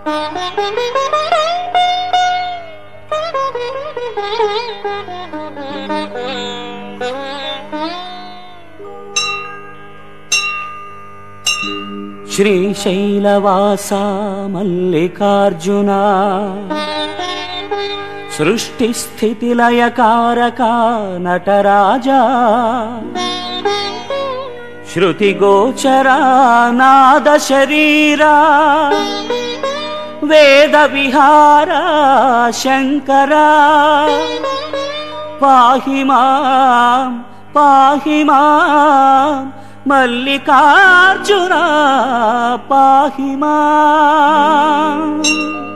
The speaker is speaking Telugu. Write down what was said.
శ్రీశైలవాస మల్లికార్జున సృష్టి స్థితి లయకారక నటరాజా శృతి గోచరా నాద శరీరా వేద విహార శంకరా పాహి మాం పాహి మాం మల్లికార్జున పాహి మాం